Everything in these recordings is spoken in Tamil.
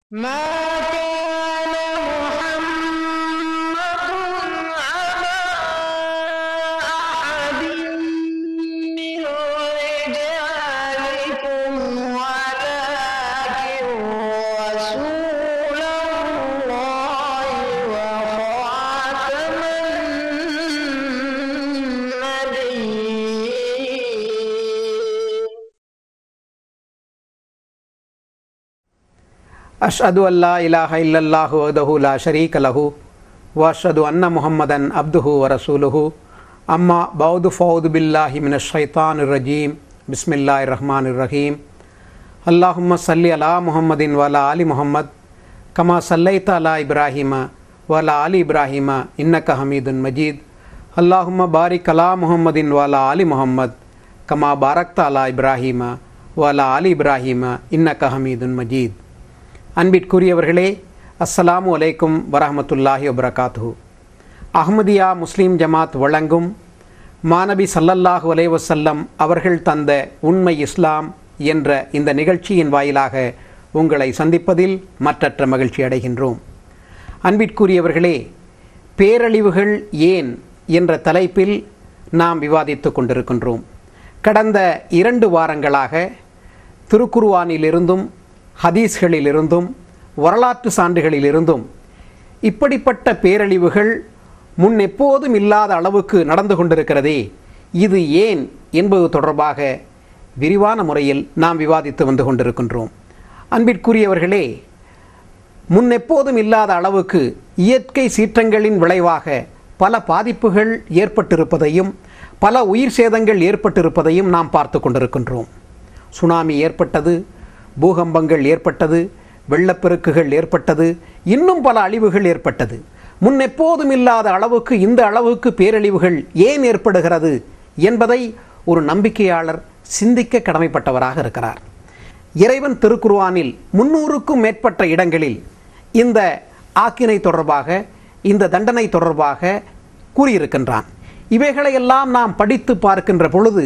ما كان محمد أبا أحد من رجالكم ولكن رسول الله وخاتم النبيين அஷ்ஹது அல்லா இலாஹ இல்லல்லாஹு வஹ்தஹு லா ஷரீக லஹு வஅஷ்ஹது அன்ன முஹம்மதன் அப்துஹு வ ரசூலுஹு அம்மா பௌது ஃபௌது பில்லாஹி மினஷ் ஷைத்தானிர் ரஜீம் பிஸ்மில்லாஹிர் ரஹ்மானிர் ரஹீம் அல்லாஹும்ம சல்லி அலா முஹம்மதின் வலா ஆலி முஹம்மத் கமா சல்லைத அலா இப்ராஹிம வலா ஆலி இப்ராஹிம இன்னக்க ஹமீதுன் மஜீத் அல்லாஹும்ம பாரிக் அலா முஹம்மதின் வலா ஆலி முஹம்மத் கமா பாரக்த அலா இப்ராஹிம வலா ஆலி இப்ராஹிம இன்னக்க ஹமீதுன் மஜீத் அன்பிற்குரியவர்களே அஸ்ஸலாமு அலைக்கும் வரஹமத்துல்லாஹி வபரகாத்துஹு அஹ்மதியா முஸ்லீம் ஜமாத் வழங்கும் மாநபி சல்லல்லாஹு அலைஹி வஸல்லம் அவர்கள் தந்த உண்மை இஸ்லாம் என்ற இந்த நிகழ்ச்சியின் வாயிலாக உங்களை சந்திப்பதில் மற்றற்ற மகிழ்ச்சி அடைகின்றோம் அன்பிற்குரியவர்களே பேரழிவுகள் ஏன் என்ற தலைப்பில் நாம் விவாதித்து கொண்டிருக்கின்றோம் கடந்த இரண்டு வாரங்களாக திருக்குர்ஆனிலிருந்தும் ஹதீஸ்களிலிருந்தும் வரலாற்று சான்றுகளிலிருந்தும் இப்படிப்பட்ட பேரழிவுகள் முன் எப்போதும் இல்லாத அளவுக்கு நடந்து கொண்டிருக்கிறதே இது ஏன் என்பது தொடர்பாக விரிவான முறையில் நாம் விவாதித்து வந்து கொண்டிருக்கின்றோம் அன்பிற்குரியவர்களே முன் எப்போதும் இல்லாத அளவுக்கு இயற்கை சீற்றங்களின் விளைவாக பல பாதிப்புகள் ஏற்பட்டிருப்பதையும் பல உயிர் சேதங்கள் ஏற்பட்டிருப்பதையும் நாம் பார்த்து கொண்டிருக்கின்றோம் சுனாமி ஏற்பட்டது பூகம்பங்கள் ஏற்பட்டது வெள்ளப்பெருக்குகள் ஏற்பட்டது இன்னும் பல அழிவுகள் ஏற்பட்டது முன் எப்போதும் இல்லாத அளவுக்கு இந்த அளவுக்கு பேரழிவுகள் ஏன் ஏற்படுகிறது என்பதை ஒரு நம்பிக்கையாளர் சிந்திக்க கடமைப்பட்டவராக இருக்கிறார் இறைவன் திருக்குர்ஆனில் முன்னூறுக்கும் மேற்பட்ட இடங்களில் இந்த ஆக்கினை தொடர்பாக இந்த தண்டனை தொடர்பாக கூறியிருக்கின்றான் இவைகளையெல்லாம் நாம் படித்து பார்க்கின்ற பொழுது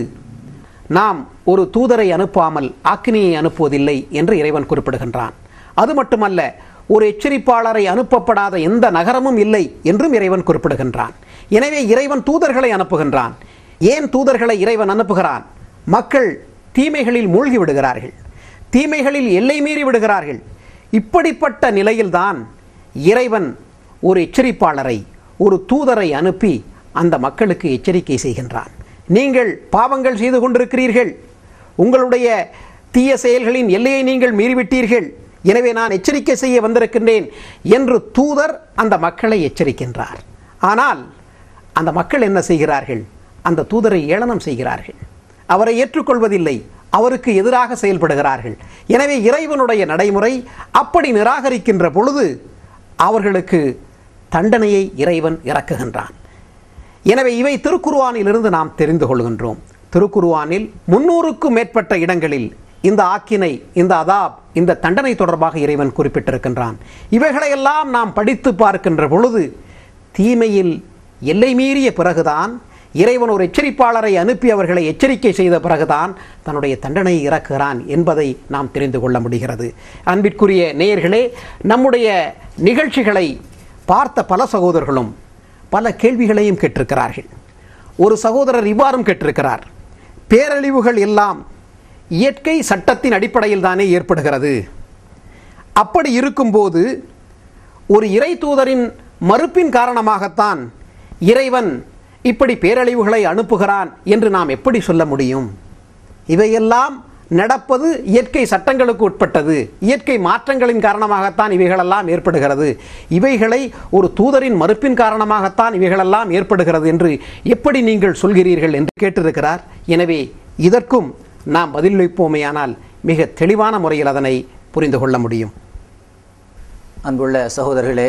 நாம் ஒரு தூதரை அனுப்பாமல் ஆக்கினியை அனுப்புவதில்லை என்று இறைவன் குறிப்பிடுகின்றான் அது மட்டுமல்ல ஒரு எச்சரிப்பாளரை அனுப்பப்படாத எந்த நகரமும் இல்லை என்றும் இறைவன் குறிப்பிடுகின்றான் எனவே இறைவன் தூதர்களை அனுப்புகின்றான் ஏன் தூதர்களை இறைவன் அனுப்புகிறான் மக்கள் தீமைகளில் மூழ்கி விடுகிறார்கள் தீமைகளில் எல்லை மீறி விடுகிறார்கள் இப்படிப்பட்ட நிலையில்தான் இறைவன் ஒரு எச்சரிப்பாளரை ஒரு தூதரை அனுப்பி அந்த மக்களுக்கு எச்சரிக்கை செய்கின்றான் நீங்கள் பாவங்கள் செய்து கொண்டிருக்கிறீர்கள் உங்களுடைய தீய செயல்களின் எல்லையை நீங்கள் மீறிவிட்டீர்கள் எனவே நான் எச்சரிக்கை செய்ய வந்திருக்கின்றேன் என்று தூதர் அந்த மக்களை எச்சரிக்கின்றார் ஆனால் அந்த மக்கள் என்ன செய்கிறார்கள் அந்த தூதரை ஏளனம் செய்கிறார்கள் அவரை ஏற்றுக்கொள்வதில்லை அவருக்கு எதிராக செயல்படுகிறார்கள் எனவே இறைவனுடைய நடைமுறை அப்படி நிராகரிக்கின்ற பொழுது அவர்களுக்கு தண்டனையை இறைவன் இறக்குகின்றான் எனவே இவை திருக்குர்ஆனிலிருந்து நாம் தெரிந்து கொள்கின்றோம் திருக்குர்ஆனில் முன்னூறுக்கும் மேற்பட்ட இடங்களில் இந்த ஆக்கினை இந்த அதாப் இந்த தண்டனை தொடர்பாக இறைவன் குறிப்பிட்டிருக்கின்றான் இவைகளையெல்லாம் நாம் படித்து பார்க்கின்ற பொழுது தீமையில் எல்லை மீறிய பிறகுதான் இறைவன் ஒரு எச்சரிப்பாளரை அனுப்பி அவர்களை எச்சரிக்கை செய்த பிறகுதான் தன்னுடைய தண்டனையை இறக்குகிறான் என்பதை நாம் தெரிந்து கொள்ள முடிகிறது அன்பிற்குரிய நேயர்களே நம்முடைய நிகழ்ச்சிகளை பார்த்த பல சகோதரர்களும் பல கேள்விகளையும் கேட்டிருக்கிறார்கள் ஒரு சகோதரர் இவ்வாறும் கேட்டிருக்கிறார் பேரழிவுகள் எல்லாம் இயற்கை சட்டத்தின் அடிப்படையில் தானே ஏற்படுகிறது அப்படி இருக்கும்போது ஒரு இறை தூதரின் மறுப்பின் காரணமாகத்தான் இறைவன் இப்படி பேரழிவுகளை அனுப்புகிறான் என்று நாம் எப்படி சொல்ல முடியும் இவையெல்லாம் நடப்பது இயற்கை சட்டங்களுக்கு உட்பட்டது இயற்கை மாற்றங்களின் காரணமாகத்தான் இவைகளெல்லாம் ஏற்படுகிறது இவைகளை ஒரு தூதரின் மறுப்பின் காரணமாகத்தான் இவைகளெல்லாம் ஏற்படுகிறது என்று எப்படி நீங்கள் சொல்கிறீர்கள் என்று கேட்டிருக்கிறார் எனவே இதற்கும் நாம் பதிலளிப்போமேயானால் மிக தெளிவான முறையில் அதனை புரிந்து கொள்ள முடியும் அன்புள்ள சகோதரர்களே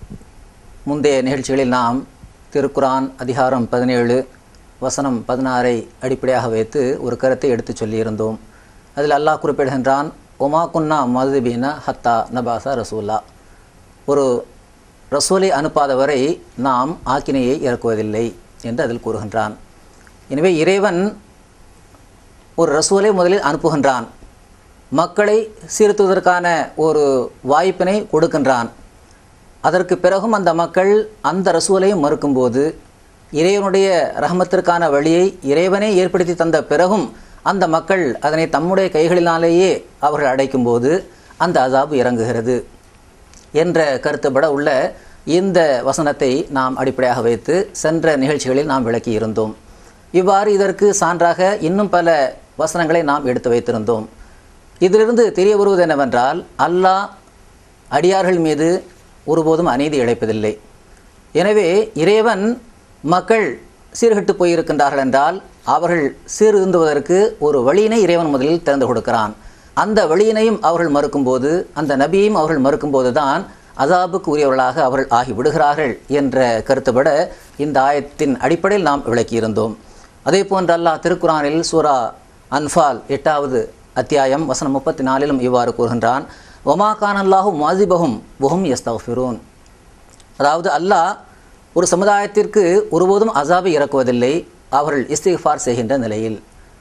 முந்தைய நிகழ்ச்சிகளில் நாம் திருக்குரான் அதிகாரம் பதினேழு வசனம் பதினாறை அடிப்படையாக வைத்து ஒரு கருத்தை எடுத்துச் சொல்லியிருந்தோம் அதில் அல்லாஹ் குறிப்பிடுகின்றான் ஒமா குன்னா மதுபீன ஹத்தா நபாசா ரசூல்லா ஒரு ரசூலை அனுப்பாதவரை நாம் ஆக்கினையை இறக்குவதில்லை என்று அதில் கூறுகின்றான் எனவே இறைவன் ஒரு ரசூலை முதலில் அனுப்புகின்றான் மக்களை சீர்த்துவதற்கான ஒரு வாய்ப்பினை கொடுக்கின்றான் அதற்கு பிறகும் அந்த மக்கள் அந்த ரசூலையும் மறுக்கும்போது இறைவனுடைய ரஹமத்திற்கான வழியை இறைவனே ஏற்படுத்தி தந்த பிறகும் அந்த மக்கள் அதனை தம்முடைய கைகளினாலேயே அவர்கள் அடைக்கும்போது அந்த அசாபு இறங்குகிறது என்ற கருத்துப்பட உள்ள இந்த வசனத்தை நாம் அடிப்படையாக வைத்து சென்ற நிகழ்ச்சிகளில் நாம் விளக்கி இருந்தோம் இவ்வாறு இதற்கு சான்றாக இன்னும் பல வசனங்களை நாம் எடுத்து வைத்திருந்தோம் இதிலிருந்து தெரிய வருவது என்னவென்றால் அல்லாஹ் அடியார்கள் மீது ஒருபோதும் அநீதி இழைப்பதில்லை எனவே இறைவன் மக்கள் சீர்கெட்டு போயிருக்கின்றார்கள் என்றால் அவர்கள் சீர்திருந்துவதற்கு ஒரு வழியினை இறைவன் முதலில் திறந்து கொடுக்கிறான் அந்த வழியினையும் அவர்கள் மறுக்கும்போது அந்த நபியையும் அவர்கள் மறுக்கும்போது தான் அசாபுக்கு உரியவர்களாக அவர்கள் ஆகி விடுகிறார்கள் என்ற கருத்துப்பட இந்த ஆயத்தின் அடிப்படையில் நாம் விளக்கியிருந்தோம் அதே போன்று அல்லாஹ் திருக்குரானில் சூரா அன்ஃபால் எட்டாவது அத்தியாயம் வசனம் முப்பத்தி நாலிலும் இவ்வாறு கூறுகின்றான் ஒமா கான் அல்லாஹு மாசிபஹும் புஹும் யஸ்தஃபிரூன் அதாவது அல்லாஹ் ஒரு சமுதாயத்திற்கு ஒருபோதும் அசாபை இறக்குவதில்லை அவர்கள் இஸ்திஃபார் செய்கின்ற நிலையில்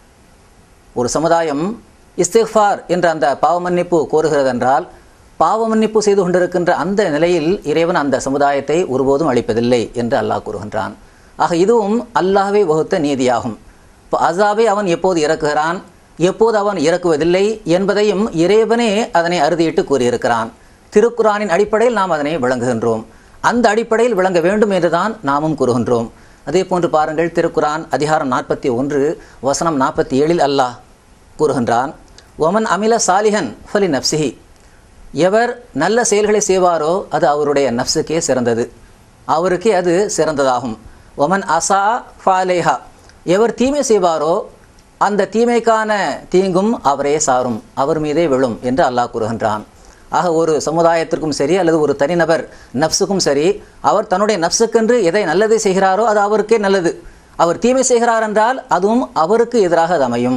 ஒரு சமுதாயம் இஸ்திஃபார் என்ற அந்த பாவ மன்னிப்பு கோருகிறதென்றால் பாவ மன்னிப்பு செய்து கொண்டிருக்கின்ற அந்த நிலையில் இறைவன் அந்த சமுதாயத்தை ஒருபோதும் அளிப்பதில்லை என்று அல்லாஹ் கூறுகின்றான் ஆக இதுவும் அல்லாஹ்வே வகுத்த நீதியாகும் இப்போ அசாபை அவன் எப்போது இறக்குகிறான் எப்போது அவன் இறக்குவதில்லை என்பதையும் இறைவனே அதனை அறுதியிட்டு கூறியிருக்கிறான் திருக்குரானின் அடிப்படையில் நாம் அதனை விளங்குகின்றோம் அந்த அடிப்படையில் விளங்க வேண்டும் என்றுதான் நாமும் கூறுகின்றோம் அதே போன்று பாருங்கள் திருக்குரான் அதிகாரம் நாற்பத்தி ஒன்று வசனம் நாற்பத்தி ஏழில் அல்லாஹ் கூறுகின்றான் ஒமன் அமில சாலிஹன் ஃபலி நப்சிஹி எவர் நல்ல செயல்களை செய்வாரோ அது அவருடைய நப்சுக்கே சிறந்தது அவருக்கே அது சிறந்ததாகும் ஒமன் அசா ஃபாலேஹா எவர் தீமை செய்வாரோ அந்த தீமைக்கான தீங்கும் அவரே சாரும் அவர் மீதே விழும் என்று அல்லாஹ் கூறுகின்றான் ஆக ஒரு சமுதாயத்திற்கும் சரி அல்லது ஒரு தனிநபர் நப்சுக்கும் சரி அவர் தன்னுடைய நப்சுக்கென்று எதை நல்லதை செய்கிறாரோ அது அவருக்கே நல்லது அவர் தீமை செய்கிறார் என்றால் அதுவும் அவருக்கு எதிராக அது அமையும்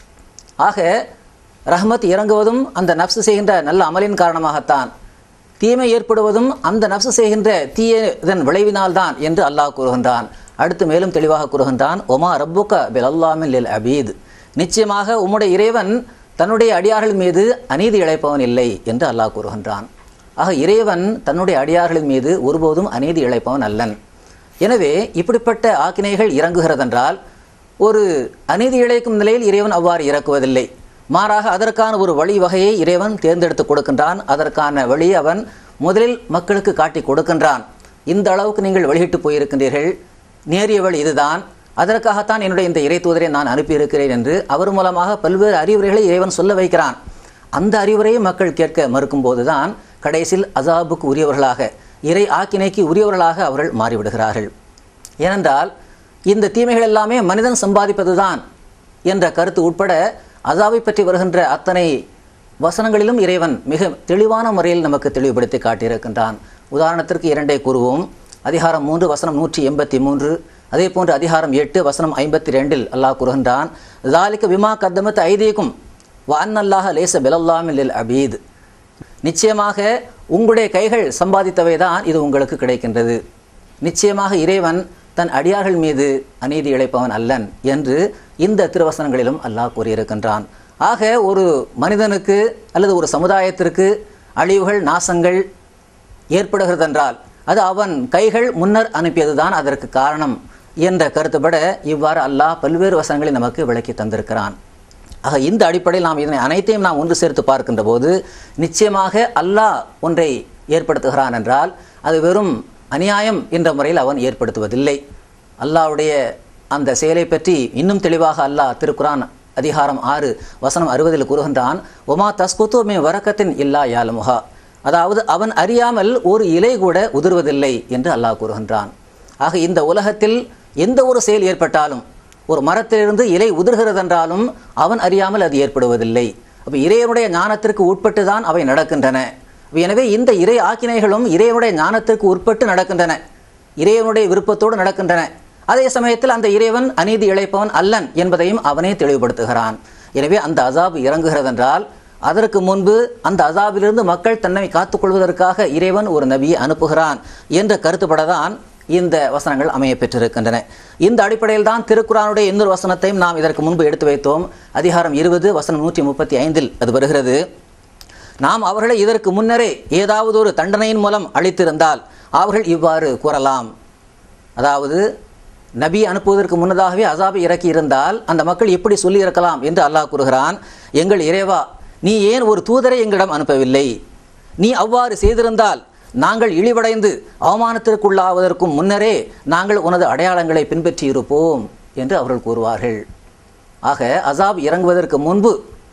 ஆக ரஹ்மத் இறங்குவதும் அந்த நப்சு செய்கின்ற நல்ல அமலின் காரணமாகத்தான் தீமை ஏற்படுவதும் அந்த நப்சு செய்கின்ற தீய இதன் விளைவினால்தான் என்று அல்லாஹ் கூறுகின்றான் அடுத்து மேலும் தெளிவாக கூறுகின்றான் ஒமா ரப்புக்க பில் அல்லாமின் லில் அபீத் நிச்சயமாக உம்முடைய இறைவன் தன்னுடைய அடியார்கள் மீது அநீதி இழைப்பவன் இல்லை என்று அல்லாஹ் கூறுகின்றான் ஆக இறைவன் தன்னுடைய அடியார்களின் மீது ஒருபோதும் அநீதி இழைப்பவன் அல்லன் எனவே இப்படிப்பட்ட ஆக்கினைகள் இறங்குகிறதென்றால் ஒரு அநீதி இழைக்கும் நிலையில் இறைவன் அவ்வாறு இறக்குவதில்லை மாறாக அதற்கான ஒரு வழி வகையை இறைவன் தேர்ந்தெடுத்து கொடுக்கின்றான் அதற்கான வழியை அவன் முதலில் மக்களுக்கு காட்டி கொடுக்கின்றான் இந்த அளவுக்கு நீங்கள் வெளியிட்டு போயிருக்கின்றீர்கள் நேரிய வழி இதுதான் அதற்காகத்தான் என்னுடைய இந்த இறை தூதரை நான் அனுப்பியிருக்கிறேன் என்று அவர் மூலமாக பல்வேறு அறிவுரைகளை இறைவன் சொல்ல வைக்கிறான் அந்த அறிவுரையை மக்கள் கேட்க மறுக்கும்போது தான் கடைசியில் அசாபுக்கு உரியவர்களாக இறை ஆக்கினைக்கு உரியவர்களாக அவர்கள் மாறிவிடுகிறார்கள் ஏனென்றால் இந்த தீமைகள் எல்லாமே மனிதன் சம்பாதிப்பதுதான் என்ற கருத்து உட்பட அசாவை பற்றி வருகின்ற அத்தனை வசனங்களிலும் இறைவன் மிக தெளிவான முறையில் நமக்கு தெளிவுபடுத்தி காட்டியிருக்கின்றான் உதாரணத்திற்கு இரண்டை கூறுவோம் அதிகாரம் மூன்று வசனம் நூற்றி எண்பத்தி மூன்று அதே போன்று அதிகாரம் எட்டு வசனம் ஐம்பத்தி ரெண்டில் அல்லாஹ் கூறுகின்றான் தாலிக்க விமா கத்தமத் ஐதீக்கும் வான் அல்லாஹ் லேச பிலல்லாமில் அபீத் நிச்சயமாக உங்களுடைய கைகள் சம்பாதித்தவை தான் இது உங்களுக்கு கிடைக்கின்றது நிச்சயமாக இறைவன் தன் அடியார்கள் மீது அநீதி இழைப்பவன் அல்லன் என்று இந்த திருவசனங்களிலும் அல்லாஹ் கூறியிருக்கின்றான் ஆக ஒரு மனிதனுக்கு அல்லது ஒரு சமுதாயத்திற்கு அழிவுகள் நாசங்கள் ஏற்படுகிறதென்றால் அது அவன் கைகள் முன்னர் அனுப்பியதுதான் அதற்கு காரணம் என்ற கருத்துப்பட இவ்வாறு அல்லாஹ் பல்வேறு வசனங்களை நமக்கு விளக்கி தந்திருக்கிறான் ஆக இந்த அடிப்படையில் நாம் இதனை அனைத்தையும் நாம் ஒன்று சேர்த்து பார்க்கின்ற போது நிச்சயமாக அல்லாஹ் ஒன்றை ஏற்படுத்துகிறான் என்றால் அது வெறும் அநியாயம் என்ற முறையில் அவன் ஏற்படுத்துவதில்லை அல்லாஹ்வுடைய அந்த செயலை பற்றி இன்னும் தெளிவாக அல்லாஹ் திருக்குரான் அதிகாரம் ஆறு வசனம் அறுபதில் கூறுகின்றான் ஒமா தஸ்குத்து மே வரக்கத்தின் இல்லா யாலமுகா அதாவது அவன் அறியாமல் ஒரு இலை கூட உதிர்வதில்லை என்று அல்லாஹ் கூறுகின்றான் ஆக இந்த உலகத்தில் எந்த ஒரு செயல் ஏற்பட்டாலும் ஒரு மரத்திலிருந்து இலை உதிர்கிறதென்றாலும் அவன் அறியாமல் அது ஏற்படுவதில்லை அப்போ இறைவனுடைய ஞானத்திற்கு உட்பட்டு தான் அவை நடக்கின்றன எனவே இந்த இறை ஆக்கினைகளும் இறைவனுடைய ஞானத்திற்கு உட்பட்டு நடக்கின்றன இறைவனுடைய விருப்பத்தோடு நடக்கின்றன அதே சமயத்தில் அந்த இறைவன் அநீதி இழைப்பவன் அல்லன் என்பதையும் அவனே தெளிவுபடுத்துகிறான் எனவே அந்த அசாபு இறங்குகிறதென்றால் அதற்கு முன்பு அந்த அசாபிலிருந்து மக்கள் தன்னை காத்துக்கொள்வதற்காக இறைவன் ஒரு நபியை அனுப்புகிறான் என்ற கருத்துப்படதான் இந்த வசனங்கள் அமைய பெற்றிருக்கின்றன இந்த அடிப்படையில் தான் திருக்குறானுடைய இன்னொரு வசனத்தையும் நாம் இதற்கு முன்பு எடுத்து வைத்தோம் அதிகாரம் இருபது வசனம் நூற்றி முப்பத்தி ஐந்தில் அது வருகிறது நாம் அவர்களை இதற்கு முன்னரே ஏதாவது ஒரு தண்டனையின் மூலம் அளித்திருந்தால் அவர்கள் இவ்வாறு கூறலாம் அதாவது நபி அனுப்புவதற்கு முன்னதாகவே அசாபை இறக்கி இருந்தால் அந்த மக்கள் எப்படி சொல்லி இருக்கலாம் என்று அல்லாஹ் கூறுகிறான் எங்கள் இறைவா நீ ஏன் ஒரு தூதரை எங்களிடம் அனுப்பவில்லை நீ அவ்வாறு செய்திருந்தால் நாங்கள் இழிவடைந்து அவமானத்திற்குள்ளாவதற்கும் முன்னரே நாங்கள் உனது அடையாளங்களை பின்பற்றியிருப்போம் என்று அவர்கள் கூறுவார்கள் ஆக அசாப் இறங்குவதற்கு முன்பு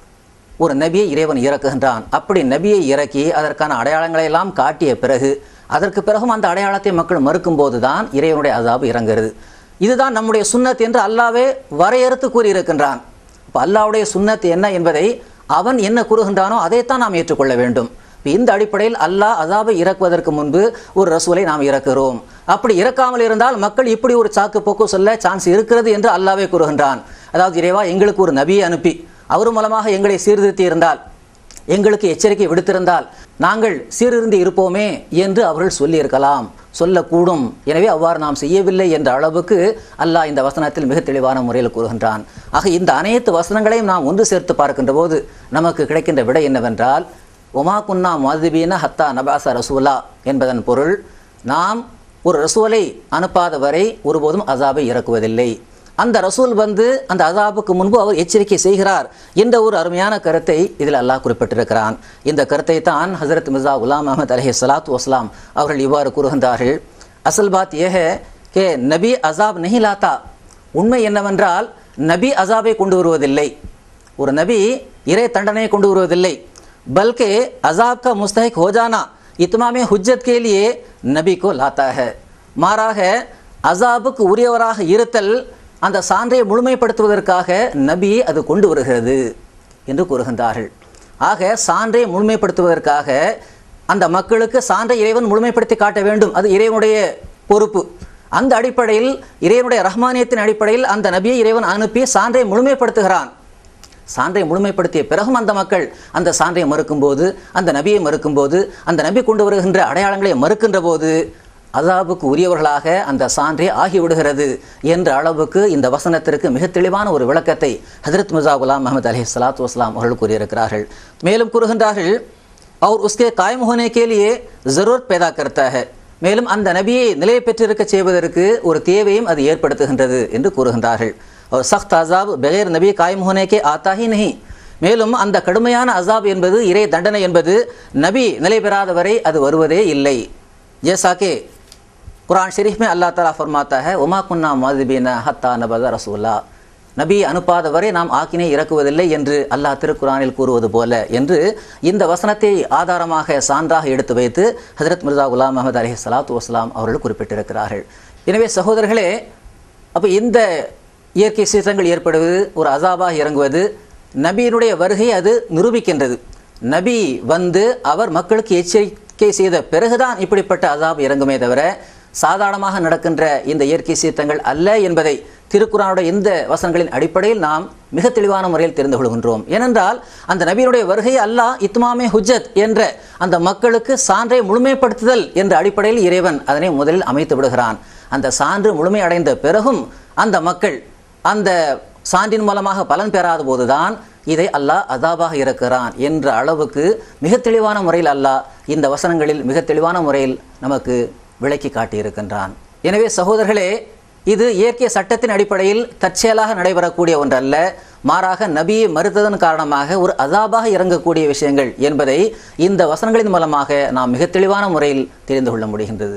ஒரு நபியை இறைவன் இறக்குகின்றான் அப்படி நபியை இறக்கி அதற்கான அடையாளங்களை எல்லாம் காட்டிய பிறகு அதற்கு பிறகும் அந்த அடையாளத்தை மக்கள் மறுக்கும்போது தான் இறைவனுடைய அசாபு இறங்குகிறது இதுதான் நம்முடைய சுன்னத் என்று அல்லாவே வரையறுத்து கூறியிருக்கின்றான் இப்போ அல்லாவுடைய சுன்னத் என்ன என்பதை அவன் என்ன கூறுகின்றானோ அதைத்தான் நாம் ஏற்றுக்கொள்ள வேண்டும் இப்ப இந்த அடிப்படையில் அல்லாஹ் அசாபை இறக்குவதற்கு முன்பு ஒரு ரசூலை நாம் இறக்குகிறோம் அப்படி இறக்காமல் இருந்தால் மக்கள் இப்படி ஒரு சாக்கு போக்கு சொல்ல சான்ஸ் இருக்கிறது என்று அல்லாவே கூறுகின்றான் அதாவது இறைவா எங்களுக்கு ஒரு நபியை அனுப்பி அவர் மூலமாக எங்களை சீர்திருத்தி இருந்தால் எங்களுக்கு எச்சரிக்கை விடுத்திருந்தால் நாங்கள் சீரிருந்து இருப்போமே என்று அவர்கள் சொல்லியிருக்கலாம் சொல்லக்கூடும் எனவே அவ்வாறு நாம் செய்யவில்லை என்ற அளவுக்கு அல்லாஹ் இந்த வசனத்தில் மிக தெளிவான முறையில் கூறுகின்றான் ஆக இந்த அனைத்து வசனங்களையும் நாம் ஒன்று சேர்த்து பார்க்கின்ற போது நமக்கு கிடைக்கின்ற விடை என்னவென்றால் ஒமா குன்னா மாதிபீன ஹத்தா நபாசா ரசூலா என்பதன் பொருள் நாம் ஒரு ரசூலை அனுப்பாத வரை ஒருபோதும் அசாபை இறக்குவதில்லை அந்த ரசூல் வந்து அந்த அசாபுக்கு முன்பு அவர் எச்சரிக்கை செய்கிறார் என்ற ஒரு அருமையான கருத்தை இதில் அல்லாஹ் குறிப்பிட்டிருக்கிறான் இந்த கருத்தை தான் ஹசரத் மிர்சா குலாம் அஹமத் அலஹி சலாத்து வஸ்லாம் அவர்கள் இவ்வாறு கூறுகின்றார்கள் அசல் பாத் ஏக கே நபி அசாப் நஹி லாத்தா உண்மை என்னவென்றால் நபி அசாபை கொண்டு வருவதில்லை ஒரு நபி இறை தண்டனையை கொண்டு வருவதில்லை बल्कि अजाब का मुस्तक हो जाना इतमाम हुज्जत के लिए நபி को लाता है மாறாக அசாபுக்கு உரியவராக இருத்தல் அந்த சான்றை முழுமைப்படுத்துவதற்காக நபியை அது கொண்டு வருகிறது என்று கூறுகின்றார்கள் ஆக சான்றை முழுமைப்படுத்துவதற்காக அந்த மக்களுக்கு சான்றை இறைவன் முழுமைப்படுத்தி காட்ட வேண்டும் அது இறைவனுடைய பொறுப்பு அந்த அடிப்படையில் இறைவனுடைய ரஹ்மானியத்தின் அடிப்படையில் அந்த நபியை இறைவன் அனுப்பி சான்றை முழுமைப்படுத்துகிறான் சான்றை முழுமைப்படுத்திய பிறகும் அந்த மக்கள் அந்த சான்றை மறுக்கும்போது அந்த நபியை மறுக்கும்போது அந்த நபி கொண்டு வருகின்ற அடையாளங்களை மறுக்கின்ற போது அதாபுக்கு உரியவர்களாக அந்த சான்றே ஆகிவிடுகிறது என்ற அளவுக்கு இந்த வசனத்திற்கு மிக தெளிவான ஒரு விளக்கத்தை ஹதரத் மிர்சா குலாம் அஹமது அலி சலாத்து வஸ்லாம் அவர்கள் கூறியிருக்கிறார்கள் மேலும் கூறுகின்றார்கள் அவர் உஸ்கே காயம் ஹோனே கேலியே ஜரூர் பேதா கர்த்தா है மேலும் அந்த நபியை நிலை பெற்றிருக்க செய்வதற்கு ஒரு தேவையும் அது ஏற்படுத்துகின்றது என்று கூறுகின்றார்கள் और सख्त अजाब बगैर नबी कायम होने के आता ही नहीं மேலும் அந்த கடுமையான அசாப் என்பது இறை தண்டனை என்பது நபி நிலை பெறாத வரை அது வருவதே இல்லை जैसा कि कुरान शरीफ में अल्लाह ताला फरमाता है उमा कुन्ना माजिबीना हत्ता नबदा रसूला நபி அனுப்பாத வரை நாம் ஆக்கினை இறக்குவதில்லை என்று அல்லாஹ் திருக்குரானில் கூறுவது போல என்று இந்த வசனத்தை ஆதாரமாக சான்றாக எடுத்து வைத்து ஹஜரத் மிர்சா குலாம் அஹமது அலி சலாத்து வஸ்லாம் அவர்கள் குறிப்பிட்டிருக்கிறார்கள் எனவே சகோதரர்களே அப்போ இந்த இயற்கை சீற்றங்கள் ஏற்படுவது ஒரு அசாபாக இறங்குவது நபியினுடைய வருகை அது நிரூபிக்கின்றது நபி வந்து அவர் மக்களுக்கு எச்சரிக்கை செய்த பிறகுதான் இப்படிப்பட்ட அசாப் இறங்குமே தவிர சாதாரணமாக நடக்கின்ற இந்த இயற்கை சீற்றங்கள் அல்ல என்பதை திருக்குறானுடைய இந்த வசனங்களின் அடிப்படையில் நாம் மிக தெளிவான முறையில் தெரிந்து கொள்கின்றோம் ஏனென்றால் அந்த நபியினுடைய வருகை அல்லாஹ் இத்மாமே ஹுஜத் என்ற அந்த மக்களுக்கு சான்றை முழுமைப்படுத்துதல் என்ற அடிப்படையில் இறைவன் அதனை முதலில் அமைத்து விடுகிறான் அந்த சான்று முழுமையடைந்த பிறகும் அந்த மக்கள் அந்த சான்றின் மூலமாக பலன் பெறாத போதுதான் இதை அல்லாஹ் அதாபாக இருக்கிறான் என்ற அளவுக்கு மிக தெளிவான முறையில் அல்லாஹ் இந்த வசனங்களில் மிக தெளிவான முறையில் நமக்கு விளக்கி காட்டியிருக்கின்றான் எனவே சகோதரர்களே இது இயற்கை சட்டத்தின் அடிப்படையில் தற்செயலாக நடைபெறக்கூடிய ஒன்றல்ல மாறாக நபியை மறுத்ததன் காரணமாக ஒரு அதாபாக இறங்கக்கூடிய விஷயங்கள் என்பதை இந்த வசனங்களின் மூலமாக நாம் மிக தெளிவான முறையில் தெரிந்து கொள்ள முடிகின்றது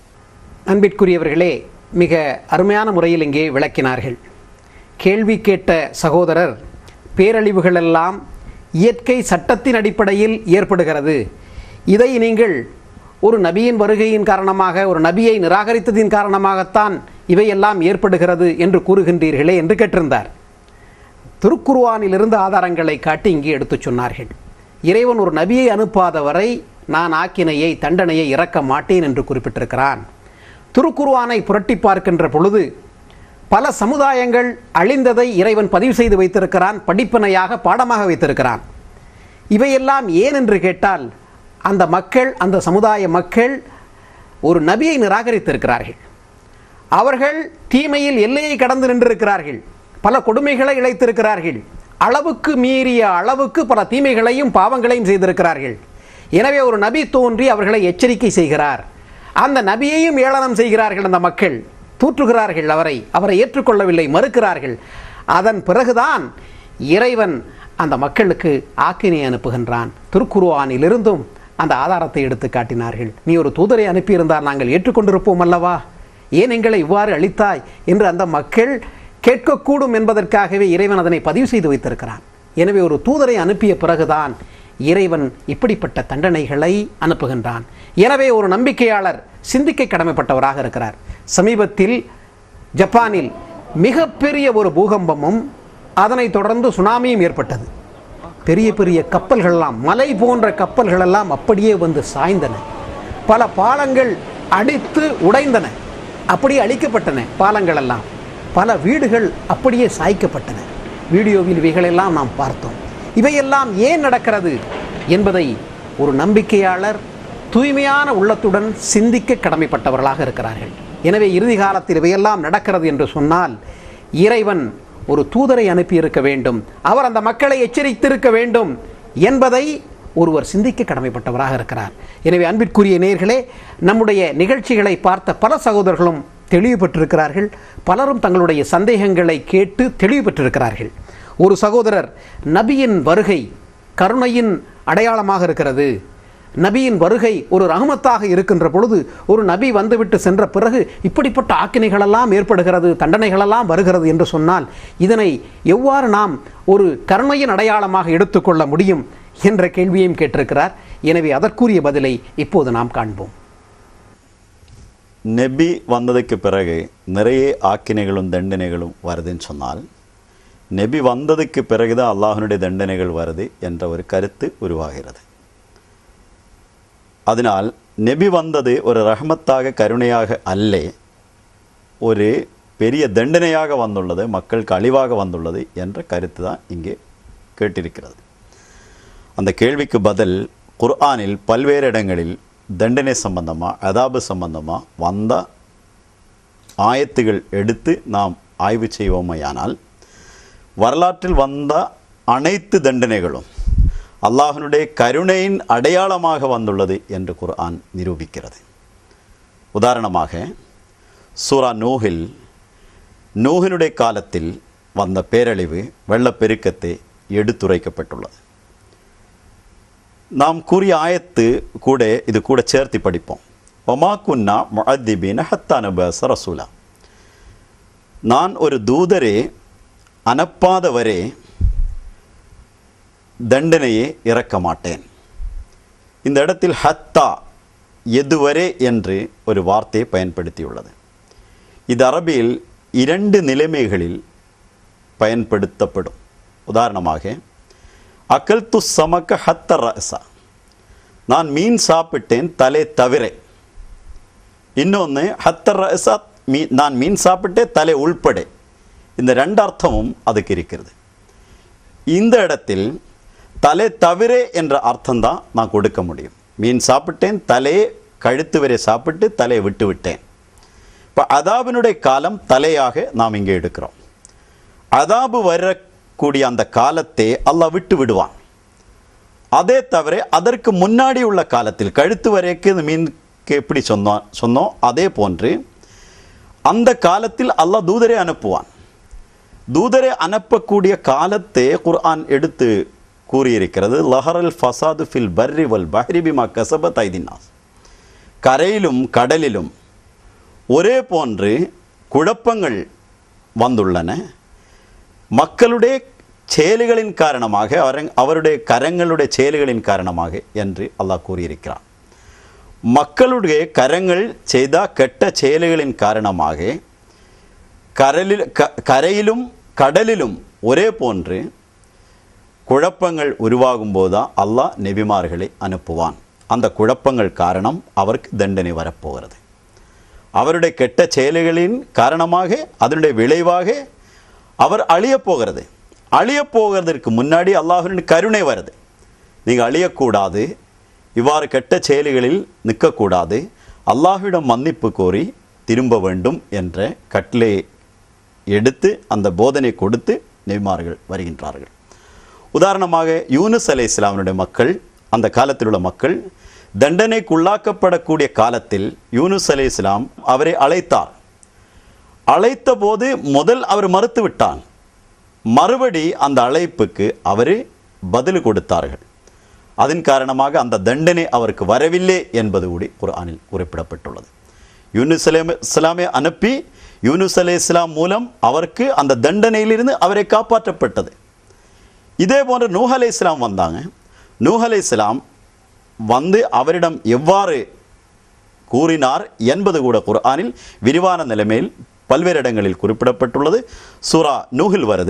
அன்பிற்குரியவர்களே மிக அருமையான முறையில் இங்கே விளக்கினார்கள் கேள்வி கேட்ட சகோதரர் பேரழிவுகளெல்லாம் இயற்கை சட்டத்தின் அடிப்படையில் ஏற்படுகிறது இதை நீங்கள் ஒரு நபியின் வருகையின் காரணமாக ஒரு நபியை நிராகரித்ததின் காரணமாகத்தான் இவையெல்லாம் ஏற்படுகிறது என்று கூறுகின்றீர்களே என்று கேட்டிருந்தார் திருக்குருவானிலிருந்து ஆதாரங்களை காட்டி இங்கே எடுத்துச் சொன்னார்கள் இறைவன் ஒரு நபியை அனுப்பாத வரை நான் ஆக்கினையை தண்டனையை இறக்க மாட்டேன் என்று குறிப்பிட்டிருக்கிறான் திருக்குருவானை புரட்டி பார்க்கின்ற பொழுது பல சமுதாயங்கள் அழிந்ததை இறைவன் பதிவு செய்து வைத்திருக்கிறான் படிப்பனையாக பாடமாக வைத்திருக்கிறான் இவையெல்லாம் ஏன் என்று கேட்டால் அந்த மக்கள் அந்த சமுதாய மக்கள் ஒரு நபியை நிராகரித்திருக்கிறார்கள் அவர்கள் தீமையில் எல்லையை கடந்து நின்றிருக்கிறார்கள் பல கொடுமைகளை இழைத்திருக்கிறார்கள் அளவுக்கு மீறிய அளவுக்கு பல தீமைகளையும் பாவங்களையும் செய்திருக்கிறார்கள் எனவே ஒரு நபி தோன்றி அவர்களை எச்சரிக்கை செய்கிறார் அந்த நபியையும் ஏளனம் செய்கிறார்கள் அந்த மக்கள் தூற்றுகிறார்கள் அவரை அவரை ஏற்றுக்கொள்ளவில்லை மறுக்கிறார்கள் அதன் பிறகுதான் இறைவன் அந்த மக்களுக்கு ஆக்கினை அனுப்புகின்றான் திருக்குருவானிலிருந்தும் அந்த ஆதாரத்தை எடுத்து காட்டினார்கள் நீ ஒரு தூதரை அனுப்பியிருந்தால் நாங்கள் ஏற்றுக்கொண்டிருப்போம் அல்லவா ஏன் எங்களை இவ்வாறு அளித்தாய் என்று அந்த மக்கள் கேட்கக்கூடும் என்பதற்காகவே இறைவன் அதனை பதிவு செய்து வைத்திருக்கிறான் எனவே ஒரு தூதரை அனுப்பிய பிறகுதான் இறைவன் இப்படிப்பட்ட தண்டனைகளை அனுப்புகின்றான் எனவே ஒரு நம்பிக்கையாளர் சிந்திக்க கடமைப்பட்டவராக இருக்கிறார் சமீபத்தில் ஜப்பானில் மிகப்பெரிய ஒரு பூகம்பமும் அதனைத் தொடர்ந்து சுனாமியும் ஏற்பட்டது பெரிய பெரிய கப்பல்கள் எல்லாம் மலை போன்ற கப்பல்கள் எல்லாம் அப்படியே வந்து சாய்ந்தன பல பாலங்கள் அடித்து உடைந்தன அப்படியே அழிக்கப்பட்டன பாலங்கள் எல்லாம் பல வீடுகள் அப்படியே சாய்க்கப்பட்டன வீடியோவில் இவைகளெல்லாம் நாம் பார்த்தோம் இவையெல்லாம் ஏன் நடக்கிறது என்பதை ஒரு நம்பிக்கையாளர் தூய்மையான உள்ளத்துடன் சிந்திக்க கடமைப்பட்டவர்களாக இருக்கிறார்கள் எனவே இறுதி காலத்தில் இவையெல்லாம் நடக்கிறது என்று சொன்னால் இறைவன் ஒரு தூதரை அனுப்பியிருக்க வேண்டும் அவர் அந்த மக்களை எச்சரித்திருக்க வேண்டும் என்பதை ஒருவர் சிந்திக்க கடமைப்பட்டவராக இருக்கிறார் எனவே அன்பிற்குரிய நேர்களே நம்முடைய நிகழ்ச்சிகளை பார்த்த பல சகோதரர்களும் தெளிவு பெற்றிருக்கிறார்கள் பலரும் தங்களுடைய சந்தேகங்களை கேட்டு தெளிவு பெற்றிருக்கிறார்கள் ஒரு சகோதரர் நபியின் வருகை கருணையின் அடையாளமாக இருக்கிறது நபியின் வருகை ஒரு ரஹமத்தாக இருக்கின்ற பொழுது ஒரு நபி வந்துவிட்டு சென்ற பிறகு இப்படிப்பட்ட ஆக்கினைகளெல்லாம் ஏற்படுகிறது தண்டனைகளெல்லாம் வருகிறது என்று சொன்னால் இதனை எவ்வாறு நாம் ஒரு கருணையின் அடையாளமாக எடுத்துக்கொள்ள முடியும் என்ற கேள்வியையும் கேட்டிருக்கிறார் எனவே அதற்குரிய பதிலை இப்போது நாம் காண்போம் நெபி வந்ததுக்கு பிறகு நிறைய ஆக்கினைகளும் தண்டனைகளும் வருதுன்னு சொன்னால் நெபி வந்ததுக்கு பிறகுதான் அல்லாஹனுடைய தண்டனைகள் வருது என்ற ஒரு கருத்து உருவாகிறது அதனால் நெபி வந்தது ஒரு ரஹமத்தாக கருணையாக அல்லே ஒரு பெரிய தண்டனையாக வந்துள்ளது மக்களுக்கு அழிவாக வந்துள்ளது என்ற கருத்து தான் இங்கே கேட்டிருக்கிறது அந்த கேள்விக்கு பதில் குர்ஆனில் பல்வேறு இடங்களில் தண்டனை சம்பந்தமாக அதாபு சம்பந்தமாக வந்த ஆயத்துகள் எடுத்து நாம் ஆய்வு செய்வோமையானால் வரலாற்றில் வந்த அனைத்து தண்டனைகளும் அல்லாஹனுடைய கருணையின் அடையாளமாக வந்துள்ளது என்று குர்ஆன் நிரூபிக்கிறது உதாரணமாக சூரா நூஹில் நூஹினுடைய காலத்தில் வந்த பேரழிவு வெள்ளப்பெருக்கத்தை எடுத்துரைக்கப்பட்டுள்ளது நாம் கூறிய ஆயத்து கூட இது கூட சேர்த்து படிப்போம் ஒமா குன்னா முஅத்திபீன ஹத்தான பச ரசூலா நான் ஒரு தூதரே அனுப்பாதவரே தண்டனையை இறக்க மாட்டேன் இந்த இடத்தில் ஹத்தா எதுவரே என்று ஒரு வார்த்தையை பயன்படுத்தியுள்ளது இது அரபியில் இரண்டு நிலைமைகளில் பயன்படுத்தப்படும் உதாரணமாக அக்கல் து சமக்க ஹத்த ரசா நான் மீன் சாப்பிட்டேன் தலை தவிர இன்னொன்று ஹத்த ரசா மீ நான் மீன் சாப்பிட்டேன் தலை உள்பட இந்த ரெண்டு அர்த்தமும் அதுக்கு இருக்கிறது இந்த இடத்தில் தலை தவிர என்ற அர்த்தம்தான் நான் கொடுக்க முடியும் மீன் சாப்பிட்டேன் தலையை கழுத்து வரை சாப்பிட்டு தலையை விட்டு விட்டேன் இப்போ அதாபினுடைய காலம் தலையாக நாம் இங்கே எடுக்கிறோம் அதாபு வரக்கூடிய அந்த காலத்தை அல்லாஹ் விட்டு விடுவான் அதே தவிர அதற்கு முன்னாடி உள்ள காலத்தில் கழுத்து வரைக்கு இந்த மீனுக்கு எப்படி சொன்னோம் சொன்னோம் அதே போன்று அந்த காலத்தில் அல்லாஹ் தூதரை அனுப்புவான் தூதரை அனுப்பக்கூடிய காலத்தை குர்ஆன் எடுத்து கூறியிருக்கிறது லஹரல் ஃபசாது ஃபில் பர்ரி வல் பஹ்ரி பிமா கசபத் ஐதினாஸ் கரையிலும் கடலிலும் ஒரே போன்று குழப்பங்கள் வந்துள்ளன மக்களுடைய செயல்களின் காரணமாக அவர- அவருடைய கரங்களுடைய செயல்களின் காரணமாக என்று அல்லாஹ் கூறியிருக்கிறான் மக்களுடைய கரங்கள் செய்த கெட்ட செயல்களின் காரணமாக கரலில் க கரையிலும் கடலிலும் ஒரே போன்று குழப்பங்கள் உருவாகும் போதுதான் அல்லாஹ் நெபிமார்களை அனுப்புவான் அந்த குழப்பங்கள் காரணம் அவருக்கு தண்டனை வரப்போகிறது அவருடைய கெட்ட செயல்களின் காரணமாக அதனுடைய விளைவாக அவர் அழியப் போகிறது அழியப் போகிறதற்கு முன்னாடி அல்லாஹ்வின் கருணை வருது நீங்கள் அழியக்கூடாது இவ்வாறு கெட்ட செயல்களில் நிற்கக்கூடாது அல்லாஹ்விடம் மன்னிப்பு கோரி திரும்ப வேண்டும் என்ற கட்டளை எடுத்து அந்த போதனை கொடுத்து நெய்மார்கள் வருகின்றார்கள் உதாரணமாக யூனுஸ் அலை இஸ்லாமினுடைய மக்கள் அந்த காலத்தில் உள்ள மக்கள் தண்டனைக்குள்ளாக்கப்படக்கூடிய காலத்தில் யூனுஸ் அலை இஸ்லாம் அவரை அழைத்தார் அழைத்த போது முதல் அவர் மறுத்து விட்டான் மறுபடி அந்த அழைப்புக்கு அவரே பதில் கொடுத்தார்கள் அதன் காரணமாக அந்த தண்டனை அவருக்கு வரவில்லை என்பது கூடி குர்ஆனில் குறிப்பிடப்பட்டுள்ளது யூனுஸ் அலே இஸ்லாமை அனுப்பி யூனுஸ் அலே இஸ்லாம் மூலம் அவருக்கு அந்த தண்டனையிலிருந்து அவரை காப்பாற்றப்பட்டது இதே போன்று நூஹ் அலை இஸ்லாம் வந்தாங்க நூஹ் அலை இஸ்லாம் வந்து அவரிடம் எவ்வாறு கூறினார் என்பது கூட குர்ஆனில் விரிவான நிலைமையில் பல்வேறு இடங்களில் குறிப்பிடப்பட்டுள்ளது சூரா நூஹில் வருது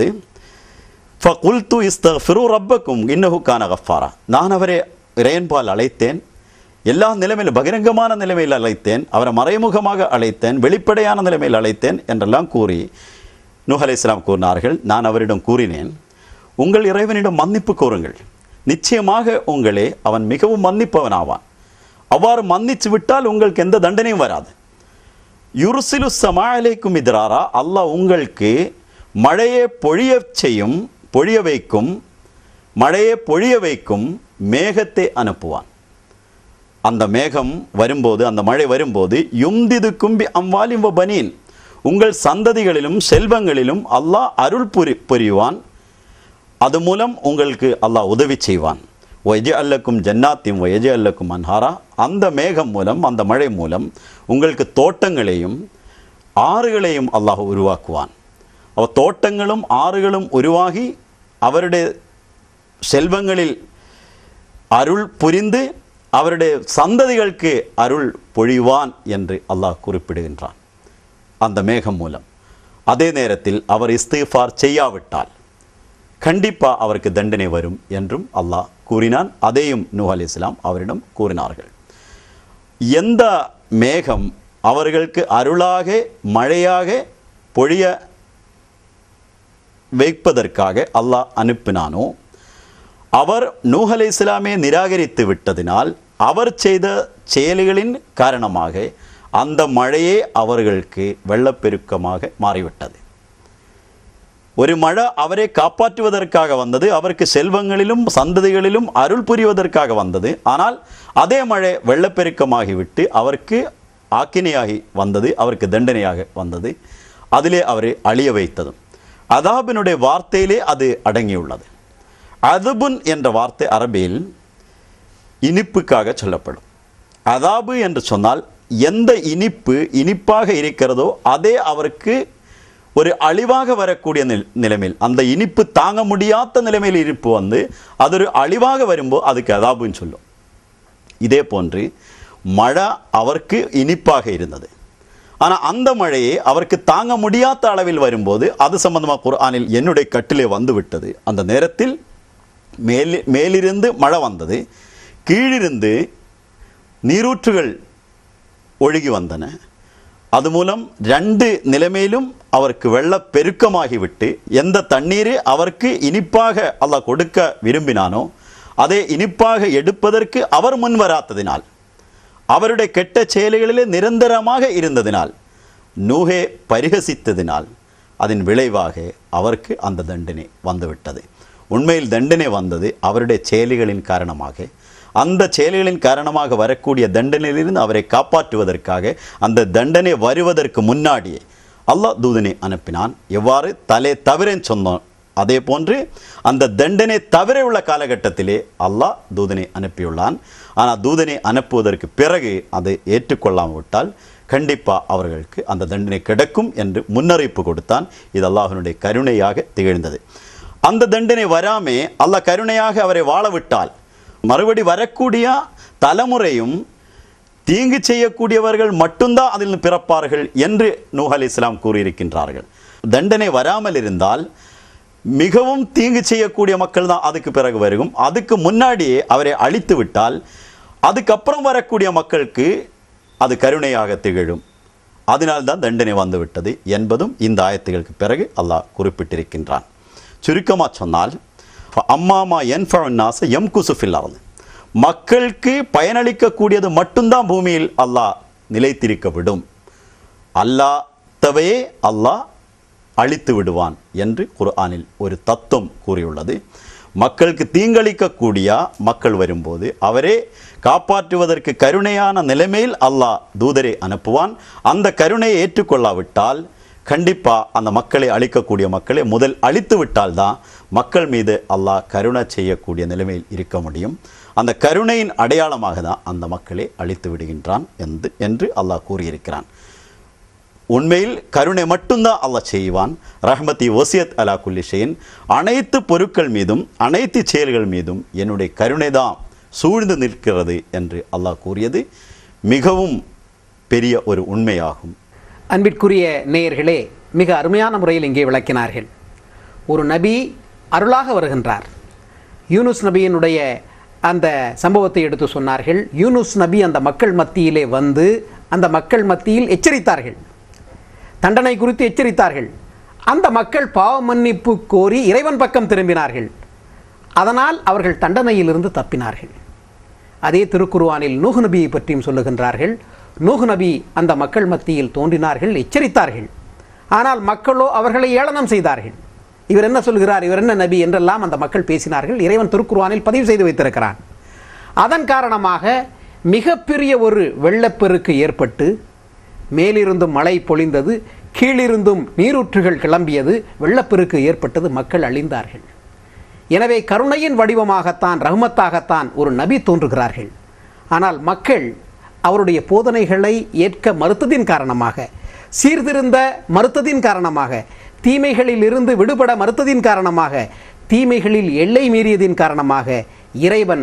ஃபகுல்து இஸ்தஃபிரு ரப்பக்கும் இன்னஹு கான கஃபாரா நான் அவரை இறையன்பால் அழைத்தேன் எல்லா நிலைமையிலும் பகிரங்கமான நிலைமையில் அழைத்தேன் அவரை மறைமுகமாக அழைத்தேன் வெளிப்படையான நிலைமையில் அழைத்தேன் என்றெல்லாம் கூறி நூஹ் அலைஹிஸ்ஸலாம் கூறினார்கள் நான் அவரிடம் கூறினேன் உங்கள் இறைவனிடம் மன்னிப்பு கோருங்கள் நிச்சயமாக உங்களே அவன் மிகவும் மன்னிப்பவனாவான் அவ்வாறு மன்னிச்சு விட்டால் உங்களுக்கு எந்த தண்டனையும் வராது யுருசிலு சமாலைக்கும் எதிராரா அல்லாஹ் உங்களுக்கு மழையை பொழியச் செய்யும் பொழிய வைக்கும் மழையை பொழிய வைக்கும் மேகத்தை அனுப்புவான் அந்த மேகம் வரும்போது அந்த மழை வரும்போது யும்திது கும்பி அம்வாலிம் பனீன் உங்கள் சந்ததிகளிலும் செல்வங்களிலும் அல்லாஹ் அருள் புரி புரிவான் அது மூலம் உங்களுக்கு அல்லாஹ் உதவி செய்வான் ஒயஜ அல்லக்கும் ஜன்னாத்தின் ஒயஜ அல்லக்கும் அன்ஹாரா அந்த மேகம் மூலம் அந்த மழை மூலம் உங்களுக்கு தோட்டங்களையும் ஆறுகளையும் அல்லாஹ் உருவாக்குவான் அவ தோட்டங்களும் ஆறுகளும் உருவாகி அவருடைய செல்வங்களில் அருள் புரிந்து அவருடைய சந்ததிகளுக்கு அருள் பொழிவான் என்று அல்லாஹ் குறிப்பிடுகின்றான் அந்த மேகம் மூலம் அதே நேரத்தில் அவர் இஸ்திஃபார் செய்யாவிட்டால் கண்டிப்பா அவருக்கு தண்டனை வரும் என்றும் அல்லாஹ் கூறினான் அதையும் நூஹ் அலி இஸ்லாம் அவரிடம் கூறினார்கள் எந்த மேகம் அவர்களுக்கு அருளாக மழையாக பொழிய வைப்பதற்காக அல்லாஹ் அனுப்பினானோ அவர் நூஹ் அலை இஸ்லாமே நிராகரித்து விட்டதினால் அவர் செய்த செயல்களின் காரணமாக அந்த மழையே அவர்களுக்கு வெள்ளப்பெருக்கமாக மாறிவிட்டது ஒரு மழை அவரை காப்பாற்றுவதற்காக வந்தது அவருக்கு செல்வங்களிலும் சந்ததிகளிலும் அருள் புரிவதற்காக வந்தது ஆனால் அதே மழை வெள்ளப்பெருக்கமாகிவிட்டு அவருக்கு ஆக்கினையாகி வந்தது அவருக்கு தண்டனையாக வந்தது அதிலே அவரை அழிய வைத்ததும் அதாபினுடைய வார்த்தையிலே அது அடங்கியுள்ளது அதுபுன் என்ற வார்த்தை அரபியில் இனிப்புக்காக சொல்லப்படும் அதாபு என்று சொன்னால் எந்த இனிப்பு இனிப்பாக இருக்கிறதோ அதே அவருக்கு ஒரு அழிவாக வரக்கூடிய நில நிலைமையில் அந்த இனிப்பு தாங்க முடியாத நிலைமையில் இருப்பு வந்து அது ஒரு அழிவாக வரும்போது அதுக்கு அதாபுன்னு சொல்லும் இதே போன்று மழை அவருக்கு இனிப்பாக இருந்தது ஆனால் அந்த மழையை அவருக்கு தாங்க முடியாத அளவில் வரும்போது அது சம்பந்தமாக குர்ஆனில் என்னுடைய கட்டிலே வந்து விட்டது அந்த நேரத்தில் மேல் மேலிருந்து மழை வந்தது கீழிருந்து நீரூற்றுகள் ஒழுகி வந்தன அது மூலம் ரெண்டு நிலைமையிலும் அவருக்கு வெள்ள பெருக்கமாகிவிட்டு எந்த தண்ணீரை அவருக்கு இனிப்பாக அல்லாஹ் கொடுக்க விரும்பினானோ அதை இனிப்பாக எடுப்பதற்கு அவர் முன் வராததினால் அவருடைய கெட்ட செயல்களிலே நிரந்தரமாக இருந்ததினால் நூகே பரிகசித்ததினால் அதன் விளைவாக அவருக்கு அந்த தண்டனை வந்துவிட்டது உண்மையில் தண்டனை வந்தது அவருடைய செயல்களின் காரணமாக அந்த செயல்களின் காரணமாக வரக்கூடிய தண்டனையிலிருந்து அவரை காப்பாற்றுவதற்காக அந்த தண்டனை வருவதற்கு முன்னாடியே அல்லாஹ் தூதனை அனுப்பினான் எவ்வாறு தலை தவிரன்னு சொன்னோம் அதே போன்று அந்த தண்டனை தவிர உள்ள காலகட்டத்திலே அல்லாஹ் தூதனை அனுப்பியுள்ளான் ஆனால் தூதனை அனுப்புவதற்கு பிறகு அதை ஏற்றுக்கொள்ளாமல் விட்டால் கண்டிப்பாக அவர்களுக்கு அந்த தண்டனை கிடைக்கும் என்று முன்னறிவிப்பு கொடுத்தான் இது அல்லாஹனுடைய கருணையாக திகழ்ந்தது அந்த தண்டனை வராமே அல்லாஹ் கருணையாக அவரை வாழ விட்டால் மறுபடி வரக்கூடிய தலைமுறையும் தீங்கு செய்யக்கூடியவர்கள் மட்டும்தான் அதில் பிறப்பார்கள் என்று நூஹ் அலி இஸ்லாம் கூறியிருக்கின்றார்கள் தண்டனை வராமல் இருந்தால் மிகவும் தீங்கு செய்யக்கூடிய மக்கள் தான் அதுக்கு பிறகு வருகும் அதுக்கு முன்னாடியே அவரை அழித்து விட்டால் அதுக்கப்புறம் வரக்கூடிய மக்களுக்கு அது கருணையாக திகழும் அதனால்தான் தண்டனை வந்து விட்டது என்பதும் இந்த ஆயத்துகளுக்கு பிறகு அல்லாஹ் குறிப்பிட்டிருக்கின்றான் சுருக்கமாக சொன்னால் அம்மாமா என்ஃபனாச எம் குசுஃபில் அறந்து மக்களுக்கு பயனளிக்கக்கூடியது மட்டும்தான் பூமியில் அல்லாஹ் நிலைத்திருக்க விடும் அல்லாதவையே அல்லாஹ் அழித்து விடுவான் என்று குர்ஆனில் ஒரு தத்துவம் கூறியுள்ளது மக்களுக்கு தீங்களிக்கக்கூடிய மக்கள் வரும்போது அவரே காப்பாற்றுவதற்கு கருணையான நிலைமையில் அல்லாஹ் தூதரை அனுப்புவான் அந்த கருணையை ஏற்றுக்கொள்ளாவிட்டால் கண்டிப்பாக அந்த மக்களை அழிக்கக்கூடிய மக்களை முதல் அழித்து விட்டால்தான் மக்கள் மீது அல்லாஹ் கருணை செய்யக்கூடிய நிலைமையில் இருக்க முடியும் அந்த கருணையின் அடையாளமாக தான் அந்த மக்களை அழித்து விடுகின்றான் என்று என்று அல்லாஹ் கூறியிருக்கிறான் உண்மையில் கருணை மட்டும்தான் அல்லாஹ் செய்வான் ரஹ்மதி வசியத் அலா குல்லி ஷைன் அனைத்து பொருட்கள் மீதும் அனைத்து செயல்கள் மீதும் என்னுடைய கருணை தான் சூழ்ந்து நிற்கிறது என்று அல்லாஹ் கூறியது மிகவும் பெரிய ஒரு உண்மையாகும் அன்பிற்குரிய நேயர்களே மிக அருமையான முறையில் இங்கே விளக்கினார்கள் ஒரு நபி அருளாக வருகின்றார் யூனுஸ் நபியினுடைய அந்த சம்பவத்தை எடுத்து சொன்னார்கள் யூனுஸ் நபி அந்த மக்கள் மத்தியிலே வந்து அந்த மக்கள் மத்தியில் எச்சரித்தார்கள் தண்டனை குறித்து எச்சரித்தார்கள் அந்த மக்கள் பாவ மன்னிப்பு கோரி இறைவன் பக்கம் திரும்பினார்கள் அதனால் அவர்கள் தண்டனையிலிருந்து தப்பினார்கள் அதே திருக்குர்ஆனில் நூஹ் நபியை பற்றியும் சொல்லுகின்றார்கள் நூஹ் நபி அந்த மக்கள் மத்தியில் தோன்றினார்கள் எச்சரித்தார்கள் ஆனால் மக்களோ அவர்களை ஏளனம் செய்தார்கள் இவர் என்ன சொல்கிறார் இவர் என்ன நபி என்றெல்லாம் அந்த மக்கள் பேசினார்கள் இறைவன் திருக்குர்ஆனில் பதிவு செய்து வைத்திருக்கிறான் அதன் காரணமாக மிகப்பெரிய ஒரு வெள்ளப்பெருக்கு ஏற்பட்டு மேலிருந்தும் மழை பொழிந்தது கீழிருந்தும் நீரூற்றுகள் கிளம்பியது வெள்ளப்பெருக்கு ஏற்பட்டது மக்கள் அழிந்தார்கள் எனவே கருணையின் வடிவமாகத்தான் ரஹ்மத்தாகத்தான் ஒரு நபி தோன்றுகிறார்கள் ஆனால் மக்கள் அவருடைய போதனைகளை ஏற்க மறுத்ததின் காரணமாக சீர்திருந்த மறுத்ததின் காரணமாக தீமைகளில் இருந்து விடுபட மறுத்ததின் காரணமாக தீமைகளில் எல்லை மீறியதின் காரணமாக இறைவன்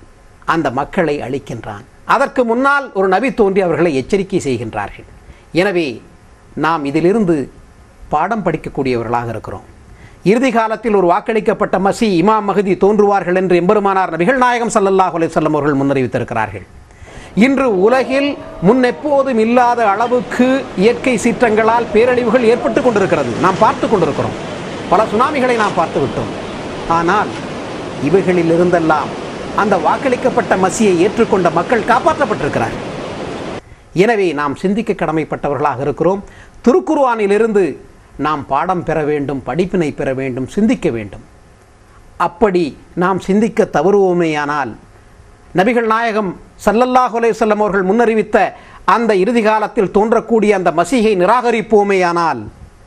அந்த மக்களை அழிக்கின்றான் அதற்கு முன்னால் ஒரு நபி தோன்றி அவர்களை எச்சரிக்கை செய்கின்றார்கள் எனவே நாம் இதிலிருந்து பாடம் படிக்கக்கூடியவர்களாக இருக்கிறோம் இறுதி காலத்தில் ஒரு வாக்களிக்கப்பட்ட மசி இமாம் மகதி தோன்றுவார்கள் என்று எம்பெருமானார் நபிகள் நாயகம் ஸல்லல்லாஹு அலைஹி வஸல்லம் அவர்கள் முன்னறிவித்திருக்கிறார்கள் இன்று உலகில் முன்னெப்போதும் இல்லாத அளவுக்கு இயற்கை சீற்றங்களால் பேரழிவுகள் ஏற்பட்டு கொண்டிருக்கிறது நாம் பார்த்து கொண்டிருக்கிறோம் பல சுனாமிகளை நாம் பார்த்து விட்டோம் ஆனால் இவைகளில் இருந்தெல்லாம் அந்த வாக்களிக்கப்பட்ட மசியை ஏற்றுக்கொண்ட மக்கள் காப்பாற்றப்பட்டிருக்கிறார்கள் எனவே நாம் சிந்திக்க கடமைப்பட்டவர்களாக இருக்கிறோம் திருக்குர்ஆனிலிருந்து நாம் பாடம் பெற வேண்டும் படிப்பினை பெற வேண்டும் சிந்திக்க வேண்டும் அப்படி நாம் சிந்திக்க தவறுவோமேயானால் நபிகள் நாயகம் ஸல்லல்லாஹு அலைஹி வஸல்லம் அவர்கள் முன்னறிவித்த அந்த இறுதி காலத்தில் தோன்றக்கூடிய அந்த மசீகை நிராகரிப்போமேயானால்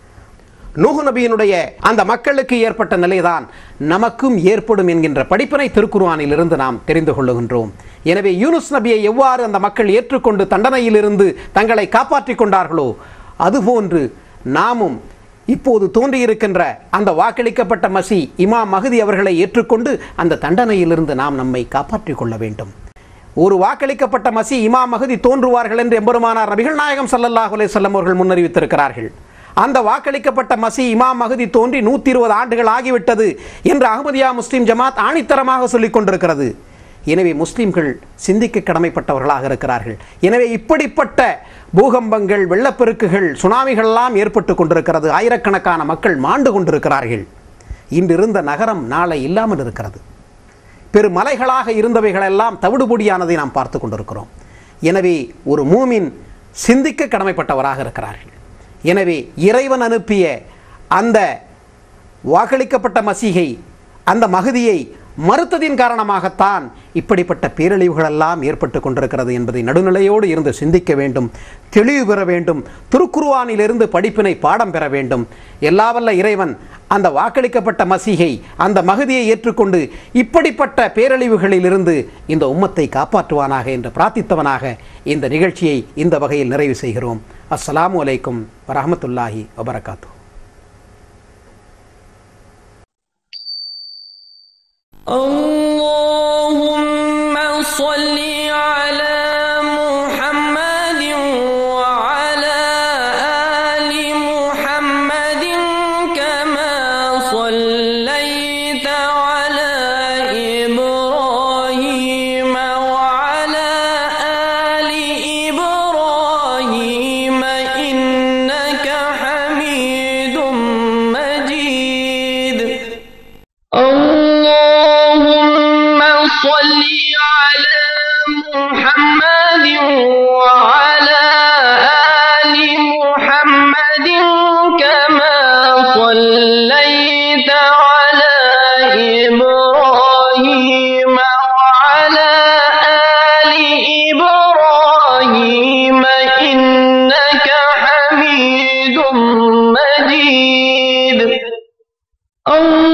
நூஹு நபியினுடைய அந்த மக்களுக்கு ஏற்பட்ட நிலைதான் நமக்கும் ஏற்படும் என்கின்ற படிப்பினை திருக்குர்ஆனிலிருந்து நாம் தெரிந்து கொள்ளுகின்றோம் எனவே யூனுஸ் நபியை எவ்வாறு அந்த மக்கள் ஏற்றுக்கொண்டு தண்டனையிலிருந்து தங்களை காப்பாற்றிக் கொண்டார்களோ அதுபோன்று நாமும் இப்போது தோன்றியிருக்கின்ற அந்த வாக்களிக்கப்பட்ட மசி இமாம் மஹதி அவர்களை ஏற்றுக்கொண்டு அந்த தண்டனையிலிருந்து நாம் நம்மை காப்பாற்றிக் கொள்ள வேண்டும் ஒரு வாக்களிக்கப்பட்ட மசி இமாம் மஹதி தோன்றுவார்கள் என்று எம்பெருமானார் நபிகள் நாயகம் ஸல்லல்லாஹு அலைஹி வஸல்லம் அவர்கள் முன்னறிவித்திருக்கிறார்கள் அந்த வாக்களிக்கப்பட்ட மசி இமாம் மஹதி தோன்றி நூற்றி இருபது ஆண்டுகள் ஆகிவிட்டது என்று அகமதியா முஸ்லிம் ஜமாத் ஆணித்தரமாக சொல்லிக் கொண்டிருக்கிறது எனவே முஸ்லிம்கள் சிந்திக்க கடமைப்பட்டவர்களாக இருக்கிறார்கள் எனவே இப்படிப்பட்ட பூகம்பங்கள் வெள்ளப்பெருக்குகள் சுனாமிகள் எல்லாம் ஏற்பட்டு கொண்டிருக்கிறது ஆயிரக்கணக்கான மக்கள் மாண்டு கொண்டிருக்கிறார்கள் இன்றிருந்த நகரம் நாளை இல்லாமல் இருக்கிறது பெருமலைகளாக இருந்தவைகளெல்லாம் தவிடுபொடியானதை நாம் பார்த்து கொண்டிருக்கிறோம் எனவே ஒரு மூமின் சிந்திக்க கடமைப்பட்டவராக இருக்கிறார்கள் எனவே இறைவன் அனுப்பிய அந்த வாக்களிக்கப்பட்ட மசீகை அந்த மகதியை மறுத்ததின் காரணமாகத்தான் இப்படிப்பட்ட பேரழிவுகளெல்லாம் ஏற்பட்டு கொண்டிருக்கிறது என்பதை நடுநிலையோடு இருந்து சிந்திக்க வேண்டும் தெளிவு பெற வேண்டும் திருக்குருவானிலிருந்து படிப்பினை பாடம் பெற வேண்டும் எல்லாவல்ல இறைவன் அந்த வாக்களிக்கப்பட்ட மசீகை அந்த மகதியை ஏற்றுக்கொண்டு இப்படிப்பட்ட பேரழிவுகளிலிருந்து இந்த உம்மத்தை காப்பாற்றுவானாக என்று பிரார்த்தித்தவனாக இந்த நிகழ்ச்சியை இந்த வகையில் நிறைவு செய்கிறோம் அஸ்ஸலாமு அலைக்கும் வரஹமத்துல்லாஹி வபரகாத்து اللهم صل على محمد وعلى آل محمد كما صليت على إبراهيم وعلى آل إبراهيم إنك حميد مجيد اللهم صل على محمد وعلى آل محمد الله